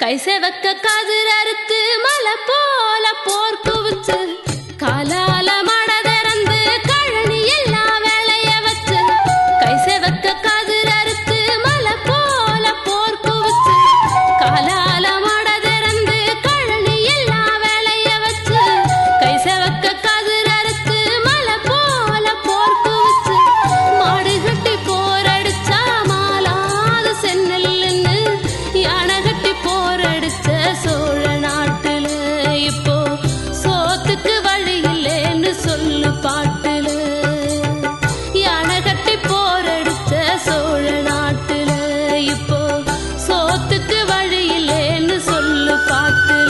கை செவக்க கதிர் அறுத்து மலை போல போர் குவிச்சு காலால மட திறந்து கழனி எல்லாம் வேலைய வச்சு கை செவக்க கதிர் அறுத்து மலை போல போர் குவிச்சு காலால மட திறந்து கழனி எல்லாம் வேலைய வச்சு கை செவக்க கதிர் அறுத்து மலை போல போர் குவிச்சு மாடு கட்டி போர் அடிச்சா மாலாது சென்னல்னு யானை கட்டி போர் அடிச்ச சோழ நாட்டுல இப்போ சோத்துக்கு வழி இல்லைன்னு சொல்லு பாட்டுல யானை கட்டி போர் அடிச்ச சோழ நாட்டுல இப்போ சோத்துக்கு வழி இல்லைன்னு சொல்லு பாட்டுல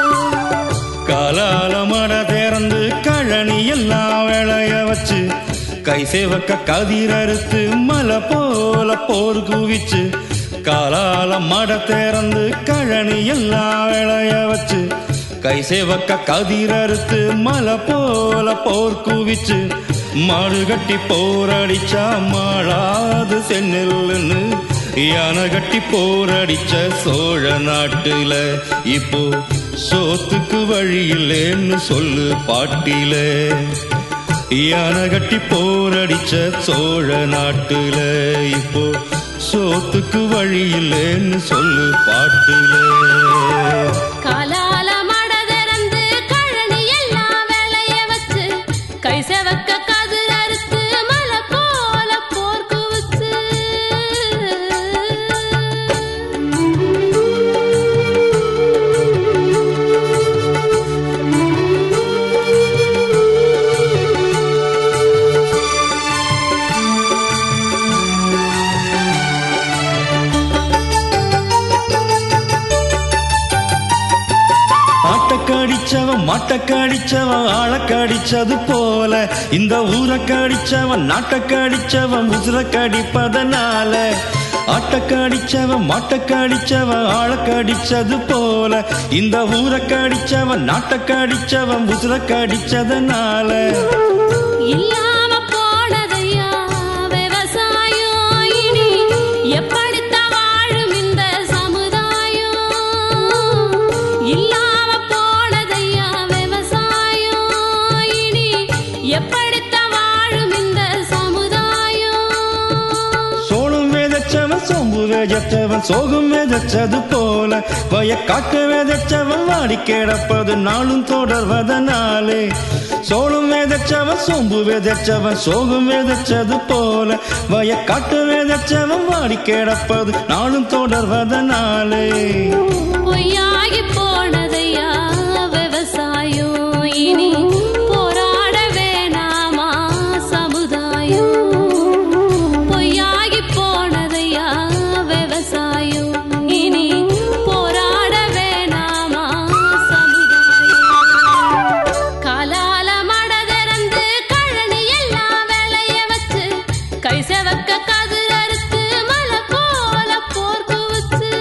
காலால மட திறந்து கழனி எல்லாம் வேலைய வச்சு கை சேவக்க கதிர் அறுத்து மலை போல போர் குவிச்சு காலால மட திறந்து கழனி எல்லாம் வேலைய வச்சு கை சேவக்க கதிர் அறுத்து மலை போல போர் குவிச்சு மாடு கட்டி போரடிச்சா மாளாது சென்னல்னு யானை கட்டி போரடிச்ச சோழ நாட்டுல இப்போ சோத்துக்கு வழி இல்லைன்னு சொல்லு பாட்டில யானை கட்டி போரடிச்ச சோழ நாட்டுல இப்போ சோத்துக்கு வழி இல்லைன்னு சொல்லு பாட்டுல காலால மட திறந்து கழனி எல்லாம் வேலைய வச்சு கை செவக்க கதிர் அறுத்து மலை போல போர் குவிச்சு ஆட்டக்கடிச்சவன் மாட்டக்கடிச்சவன் ஆளக்கடிச்சது போல இந்த ஊரக்கடிச்சவன் நாட்டக்கடிச்சவன் உசுரக்கடிப்பதனால ஆட்டக்கடிச்சவன் மாட்டக்கடிச்சவன் ஆளக்கடிச்சது போல இந்த ஊரக்கடிச்சவன் நாட்டக்கடிச்சவன் உசுரக்கடிச்சதனால இல்லாம போனதையா விவசாயம் இனி எப்படித்தான் வாழும் இந்த சமுதாயம் இல்லாம போனதையா விவசாயம் இனி எப்படித்தான் வாழும் இந்த சமுதாயம் சோளம் விதைச்சவன் சோம்பு விதைச்சவன் சோகம் விதைச்சது போல வயக்காட்டு விதைச்சவன் வாடி கிடப்பது நாளும் தொடர்வதனாலே சோளம் விதைச்சவன் சோம்பு விதைச்சவன் சோகம் விதைச்சது போல வயக்காட்டு விதைச்சவன் வாடி கிடப்பது நாளும் தொடர்வதனாலே பொய்யாகி போனதையா விவசாயம் இனி போராட வேணாமா சமுதாயம் பொய்யாகி போனதையா விவசாயம் இனி போராட வேணாமா சமுதாயம் காலால மட திறந்து கழனி எல்லாம் வேலைய வச்சு கை செவக்க கதிர் அறுத்து மலை போல போர் குவிச்சு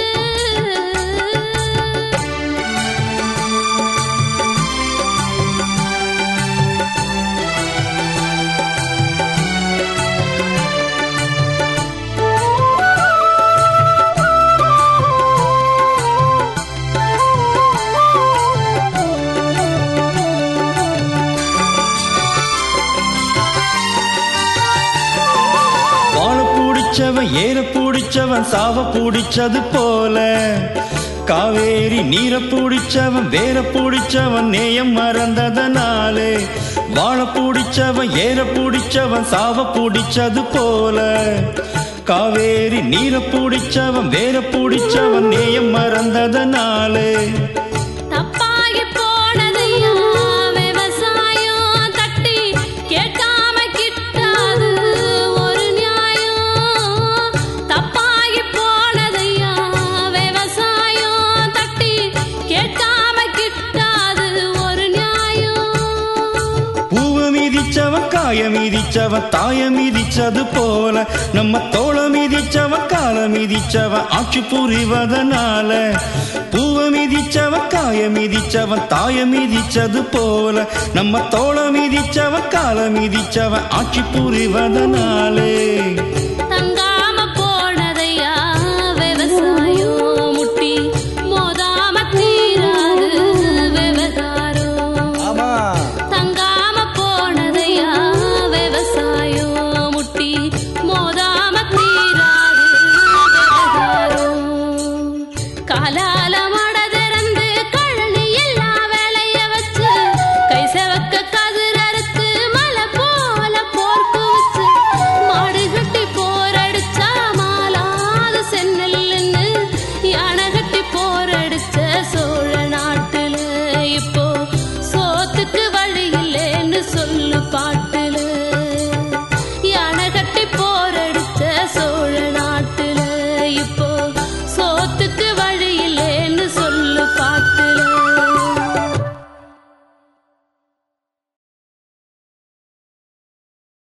வாழ பூடிச்சவன் ஏற பூடிச்சவன் சாவ பூடிச்சது போல காவேரி நீர பூடிச்சவன் வேற பூடிச்சவன் நேயம் மறந்ததனாலே வாழ பூடிச்சவன் ஏற பூடிச்சவன் சாவ பூடிச்சது போல காவேரி நீர பூடிச்சவன் வேற பூடிச்சவன் நேயம் மறந்ததனாலே தப்பாகி போனதையா விவசாயம் தட்டி கேட்காம கிட்டாது ஒரு நியாயம் தப்பாகி போனதையா விவசாயம் தட்டி கேட்காம கிட்டாது ஒரு நியாயம் பூவ மிதிச்சவன் காய மிதிச்சவன் தாய மிதிச்சது போல நம்ம தோள மிதிச்சவன் கால மிதிச்சவன் ஆட்சி புரிவதனால பூவ மிதிச்சவன் காய மிதிச்சவன் தாய மிதிச்சது போல நம்ம தோள மிதிச்சவன் கால மிதிச்சவன் ஆட்சி புரிவதனாலே தங்காம போனதையா விவசாயம் முட்டி காலால